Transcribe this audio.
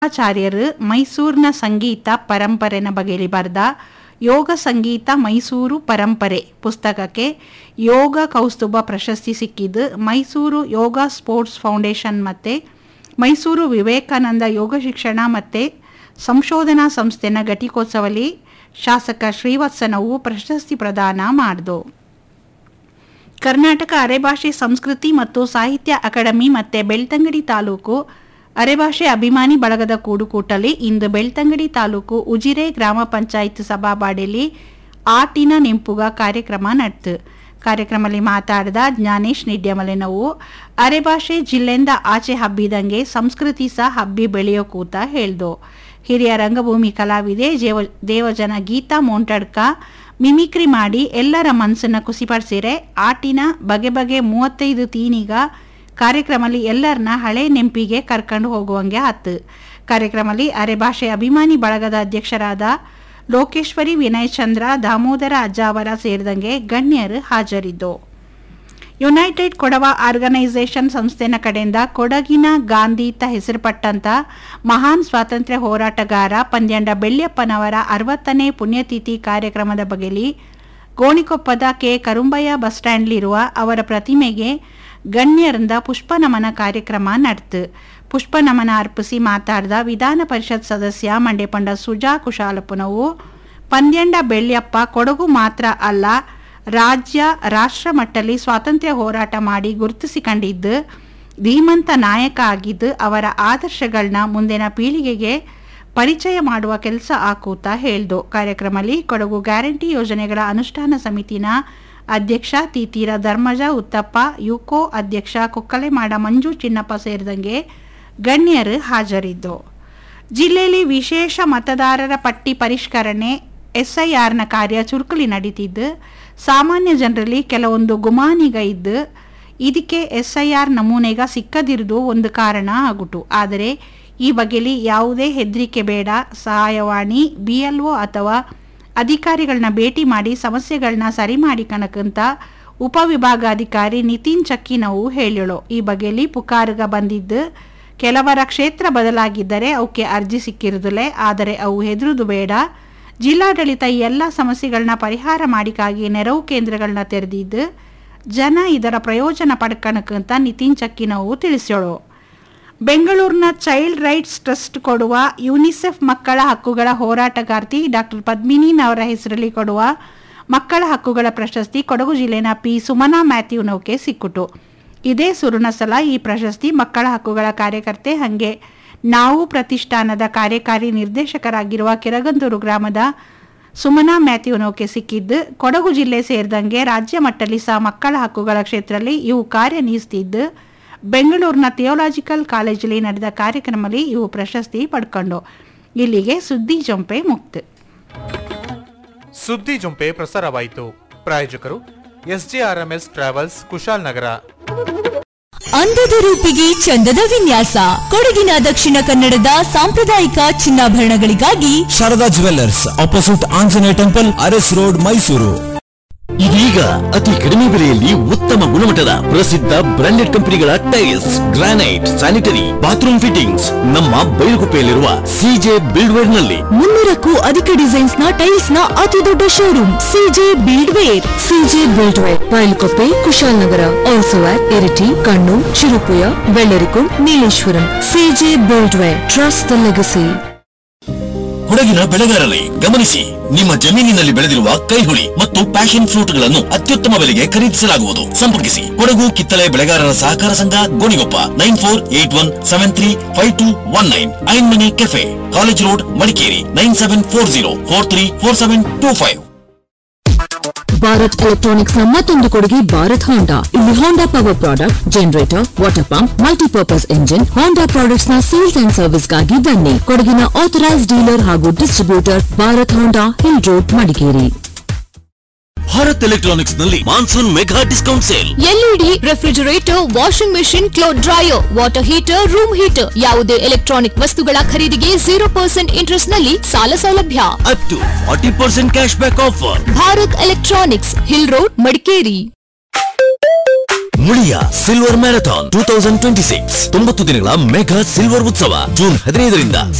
ಆಚಾರ್ಯರು ಮೈಸೂರಿನ ಸಂಗೀತ ಪರಂಪರೆನ ಬಗೆಯಲ್ಲಿ ಬರೆದ ಯೋಗ ಸಂಗೀತ ಮೈಸೂರು ಪರಂಪರೆ ಪುಸ್ತಕಕ್ಕೆ ಯೋಗ ಕೌಸ್ತುಭ ಪ್ರಶಸ್ತಿ ಸಿಕ್ಕಿದ್ದು ಮೈಸೂರು ಯೋಗ ಸ್ಪೋರ್ಟ್ಸ್ ಫೌಂಡೇಶನ್ ಮತ್ತು ಮೈಸೂರು ವಿವೇಕಾನಂದ ಯೋಗ ಶಿಕ್ಷಣ ಮತ್ತು ಸಂಶೋಧನಾ ಸಂಸ್ಥೆನ ಘಟಿಕೋತ್ಸವದಲ್ಲಿ ಶಾಸಕ ಶ್ರೀವತ್ಸನವು ಪ್ರಶಸ್ತಿ ಪ್ರದಾನ ಮಾಡಿದು ಕರ್ನಾಟಕ ಅರೆಭಾಷೆ ಸಂಸ್ಕೃತಿ ಮತ್ತು ಸಾಹಿತ್ಯ ಅಕಾಡೆಮಿ ಮತ್ತು ಬೆಳ್ತಂಗಡಿ ತಾಲೂಕು ಅರೆಭಾಷೆ ಅಭಿಮಾನಿ ಬಳಗದ ಕೂಡುಕೂಟಲಿ ಇಂದು ಬೆಳ್ತಂಗಡಿ ತಾಲೂಕು ಉಜಿರೆ ಗ್ರಾಮ ಪಂಚಾಯತ್ ಸಭಾಬಾಡಿಯಲ್ಲಿ ಆಟಿನ ನೆಂಪುಗ ಕಾರ್ಯಕ್ರಮ ನಡೆತು ಕಾರ್ಯಕ್ರಮದಲ್ಲಿ ಮಾತಾಡಿದ ಜ್ಞಾನೇಶ್ ನಿಡ್ಯಮಲೆನವು ಅರೆಭಾಷೆ ಜಿಲ್ಲೆಯಿಂದ ಆಚೆ ಹಬ್ಬಿದಂಗೆ ಸಂಸ್ಕೃತಿ ಸಹ ಹಬ್ಬಿ ಬೆಳೆಯೋ ಕೂತ ಹೇಳ್ದು ಹಿರಿಯ ರಂಗಭೂಮಿ ಕಲಾವಿದೆ ಜೇವ ದೇವಜನ ಗೀತಾ ಮೋಂಟಡ್ಕ ಮಿಮಿಕ್ರಿ ಮಾಡಿ ಎಲ್ಲರ ಮನಸ್ಸನ್ನ ಖುಷಿಪಡಿಸಿರೆ ಆಟಿನ ಬಗೆ ಬಗೆ ಮೂವತ್ತೈದು ತೀನಿಗ ಕಾರ್ಯಕ್ರಮದಲ್ಲಿ ಎಲ್ಲರನ್ನ ಹಳೆ ನೆಂಪಿಗೆ ಕರ್ಕೊಂಡು ಹೋಗುವಂಗೆ ಆತು ಕಾರ್ಯಕ್ರಮದಲ್ಲಿ ಅರೆಭಾಷೆ ಅಭಿಮಾನಿ ಬಳಗದ ಅಧ್ಯಕ್ಷರಾದ ಲೋಕೇಶ್ವರಿ ವಿನಯ್ ಚಂದ್ರ ದಾಮೋದರ ಅಜ್ಜಾವರ ಸೇರಿದಂಗೆ ಗಣ್ಯರು ಹಾಜರಿದ್ದು ಯುನೈಟೆಡ್ ಕೊಡವ ಆರ್ಗನೈಸೇಷನ್ ಸಂಸ್ಥೆನ ಕಡೆಯಿಂದ ಕೊಡಗಿನ ಗಾಂಧಿ ತ ಹೆಸರುಪಟ್ಟಂತ ಮಹಾನ್ ಸ್ವಾತಂತ್ರ್ಯ ಹೋರಾಟಗಾರ ಪಂದ್ಯಂಡ ಬೆಳ್ಳಿಯಪ್ಪನವರ ಅರವತ್ತನೇ ಪುಣ್ಯತಿಥಿ ಕಾರ್ಯಕ್ರಮದ ಬಗೆಯಲ್ಲಿ ಗೋಣಿಕೊಪ್ಪದ ಕೆ ಕರುಂಬಯ್ಯ ಬಸ್ ಸ್ಟ್ಯಾಂಡ್ಲಿರುವ ಅವರ ಪ್ರತಿಮೆಗೆ ಗಣ್ಯರಿಂದ ಪುಷ್ಪ ನಮನ ಕಾರ್ಯಕ್ರಮ ನಡೆತು ಪುಷ್ಪ ನಮನ ಅರ್ಪಿಸಿ ಮಾತಾಡಿದ ವಿಧಾನ ಪರಿಷತ್ ಸದಸ್ಯ ಮಂಡ್ಯಪಂಡ ಸುಜಾ ಕುಶಾಲಪ್ಪನವು ಪಂದ್ಯಂಡ ಬೆಳ್ಳಿಯಪ್ಪ ಕೊಡಗು ಮಾತ್ರ ಅಲ್ಲ ರಾಜ್ಯ ರಾಷ್ಟ್ರ ಮಟ್ಟದಲ್ಲಿ ಸ್ವಾತಂತ್ರ್ಯ ಹೋರಾಟ ಮಾಡಿ ಗುರುತಿಸಿಕೊಂಡಿದ್ದು ಧೀಮಂತ ನಾಯಕ ಆಗಿದ್ದು ಅವರ ಆದರ್ಶಗಳನ್ನ ಮುಂದಿನ ಪೀಳಿಗೆಗೆ ಪರಿಚಯ ಮಾಡುವ ಕೆಲಸ ಆಕೂತ ಹೇಳ್ದು ಕಾರ್ಯಕ್ರಮದಲ್ಲಿ ಕೊಡಗು ಗ್ಯಾರಂಟಿ ಯೋಜನೆಗಳ ಅನುಷ್ಠಾನ ಸಮಿತಿನ ಅಧ್ಯಕ್ಷ ತೀತೀರ ಧರ್ಮಜ ಉತ್ತಪ್ಪ ಯುಕೋ ಅಧ್ಯಕ್ಷ ಕೊಕ್ಕಲೆಮಾಡ ಮಂಜು ಚಿನ್ನಪ್ಪ ಸೇರಿದಂಗೆ ಗಣ್ಯರು ಹಾಜರಿದ್ದು ಜಿಲ್ಲೆಯಲ್ಲಿ ವಿಶೇಷ ಮತದಾರರ ಪಟ್ಟಿ ಪರಿಷ್ಕರಣೆ ಎಸ್ಐಆರ್ನ ಕಾರ್ಯ ಚುರುಕುಲಿ ನಡೀತಿದ್ದು ಸಾಮಾನ್ಯ ಜನರಲ್ಲಿ ಕೆಲವೊಂದು ಗುಮಾನಿಗ ಇದ್ದು ಇದಕ್ಕೆ ಎಸ್ಐಆರ್ ನಮೂನೆಗ ಸಿಕ್ಕದಿರುವುದು ಒಂದು ಕಾರಣ ಆಗುಟು ಆದರೆ ಈ ಬಗೆಯಲ್ಲಿ ಯಾವುದೇ ಹೆದರಿಕೆ ಬೇಡ ಸಹಾಯವಾಣಿ ಬಿ ಎಲ್ ಒ ಅಥವಾ ಅಧಿಕಾರಿಗಳನ್ನ ಭೇಟಿ ಮಾಡಿ ಸಮಸ್ಯೆಗಳನ್ನ ಸರಿ ಮಾಡಿಕಣಕ್ಕಂತ ಉಪವಿಭಾಗಾಧಿಕಾರಿ ನಿತಿನ್ ಚಕ್ಕಿನವು ಹೇಳಿಳು ಈ ಬಗೆಯಲ್ಲಿ ಪುಕಾರುಗ ಬಂದಿದ್ದು ಕೆಲವರ ಕ್ಷೇತ್ರ ಬದಲಾಗಿದ್ದರೆ ಅವಕ್ಕೆ ಅರ್ಜಿ ಸಿಕ್ಕಿರುವುದಿಲ್ಲ ಆದರೆ ಅವು ಹೆದರುದು ಬೇಡ ಜಿಲ್ಲಾಡಳಿತ ಈ ಎಲ್ಲ ಸಮಸ್ಯೆಗಳನ್ನ ಪರಿಹಾರ ಮಾಡಿಕಾಗಿ ನೆರವು ಕೇಂದ್ರಗಳನ್ನ ತೆರೆದಿದ್ದು ಜನ ಇದರ ಪ್ರಯೋಜನ ಪಡ್ಕಣಕ್ಕಂತ ನಿತಿನ್ ಚಕ್ಕಿನವು ತಿಳಿಸ್ಯೋಳು ಬೆಂಗಳೂರಿನ ಚೈಲ್ಡ್ ರೈಟ್ಸ್ ಟ್ರಸ್ಟ್ ಕೊಡುವ ಯುನಿಸೆಫ್ ಮಕ್ಕಳ ಹಕ್ಕುಗಳ ಹೋರಾಟಗಾರ್ತಿ ಡಾಕ್ಟರ್ ಪದ್ಮಿನಿನವರ ಹೆಸರಲ್ಲಿ ಕೊಡುವ ಮಕ್ಕಳ ಹಕ್ಕುಗಳ ಪ್ರಶಸ್ತಿ ಕೊಡಗು ಜಿಲ್ಲೆನ ಪಿ ಸುಮನಾ ಮ್ಯಾಥ್ಯೂನವ್ಗೆ ಸಿಕ್ಕುಟು ಇದೇ ಸುರುನ ಸಲ ಈ ಪ್ರಶಸ್ತಿ ಮಕ್ಕಳ ಹಕ್ಕುಗಳ ಕಾರ್ಯಕರ್ತೆ ಹಾಗೆ ನಾವು ಪ್ರತಿಷ್ಠಾನದ ಕಾರ್ಯಕಾರಿ ನಿರ್ದೇಶಕರಾಗಿರುವ ಕೆರಗಂದೂರು ಗ್ರಾಮದ ಸುಮನಾ ಮ್ಯಾಥ್ಯೂನೋಕೆ ಸಿಕ್ಕಿದ್ದು ಕೊಡಗು ಜಿಲ್ಲೆ ಸೇರಿದಂಗೆ ರಾಜ್ಯ ಮಟ್ಟದಲ್ಲಿ ಸಹ ಮಕ್ಕಳ ಹಕ್ಕುಗಳ ಕ್ಷೇತ್ರದಲ್ಲಿ ಇವು ಕಾರ್ಯನಿರ್ವಹಿಸುತ್ತಿದ್ದು ಬೆಂಗಳೂರಿನ ಥಿಯೋಲಾಜಿಕಲ್ ಕಾಲೇಜಲ್ಲಿ ನಡೆದ ಕಾರ್ಯಕ್ರಮದಲ್ಲಿ ಇವು ಪ್ರಶಸ್ತಿ ಪಡ್ಕೊಂಡು ಇಲ್ಲಿಗೆ ಸುದ್ದಿ ಜೊಂಪೆ ಮುಕ್ತ ಸುದ್ದಿ ಜೊಂಪೆ ಪ್ರಸಾರವಾಯಿತು ಪ್ರಾಯೋಜಕರು ಎಸ್ಜೆಆರ್ಎಂಎಸ್ ಟ್ರಾವೆಲ್ಸ್ ಕುಶಾಲ್ ನಗರ ಅಂದದ ರೂಪಿಗೆ ಚಂದದ ವಿನ್ಯಾಸ ಕೊಡಗಿನ ದಕ್ಷಿಣ ಕನ್ನಡದ ಸಾಂಪ್ರದಾಯಿಕ ಚಿನ್ನಾಭರಣಗಳಿಗಾಗಿ Sharada jewellers opposite Anjaneya temple Aras road Mysuru ಇದೀಗ ಅತಿ ಕಡಿಮೆ ಬೆಲೆಯಲ್ಲಿ ಉತ್ತಮ ಗುಣಮಟ್ಟದ ಪ್ರಸಿದ್ಧ ಬ್ರಾಂಡೆಡ್ ಕಂಪನಿಗಳ tiles granite sanitary bathroom fittings ನಮ್ಮ ಬೈಲುಗುಪ್ಪೆಯಲ್ಲಿರುವ ಸಿಜೆ ಬಿಲ್ಡ್ವೇರ್ ನಲ್ಲಿ ಮುನ್ನೂರಕ್ಕೂ ಅಧಿಕ ಡಿಸೈನ್ಸ್ ನ ಟೈಲ್ಸ್ ನ ಅತಿ ದೊಡ್ಡ showroom CJ buildware CJ buildware Bailukoppe Kushalnagar also at Iritty Kannur Cherupuzha Vellarikundu Nileshwaram CJ buildware trust the legacy ಕೊಡಗಿನ ಬೆಳೆಗಾರರೇ ಗಮನಿಸಿ ನಿಮ್ಮ ಜಮೀನಿನಲ್ಲಿ ಬೆಳೆದಿರುವ ಕೈಹುಳಿ ಮತ್ತು ಪ್ಯಾಷನ್ ಫ್ರೂಟ್ ಗಳನ್ನು ಅತ್ಯುತ್ತಮ ಬೆಲೆಗೆ ಖರೀದಿಸಲಾಗುವುದು ಸಂಪರ್ಕಿಸಿ ಕೊಡಗು ಕಿತ್ತಳೆ ಬೆಳೆಗಾರರ ಸಹಕಾರ ಸಂಘ Gonikoppa nine four eight one seven three five two one nine ಐನ್ money cafe college road Madikeri nine seven four zero four three four seven two five Bharat electronics ನ ಮತ್ತೊಂದು ಕೊಡುಗೆ ಭಾರತ್ ಹೋಂಡಾ ಇಲ್ಲಿ Honda power product generator water pump multipurpose engine Honda products ನ sales and service ಗಾಗಿ ಬನ್ನಿ ಕೊಡಗಿನ authorise dealer ಹಾಗೂ distributor Bharat Honda hill road Madikeri Bharat electronics ನಲ್ಲಿ monsoon mega discount sale LED refrigerator washing machine cloth dryer water heater room heater ಯಾವುದೇ electronic ವಸ್ತುಗಳ ಖರೀದಿಗೆ zero percent interest ನಲ್ಲಿ ಸಾಲ ಸೌಲಭ್ಯ up to forty percent cash back offer Bharat electronics hill road Madikeri Muliya silver marathon two thousand twenty six ತೊಂಬತ್ತು ದಿನಗಳ mega silver ಉತ್ಸವ June ಹದಿನೈದರಿಂದ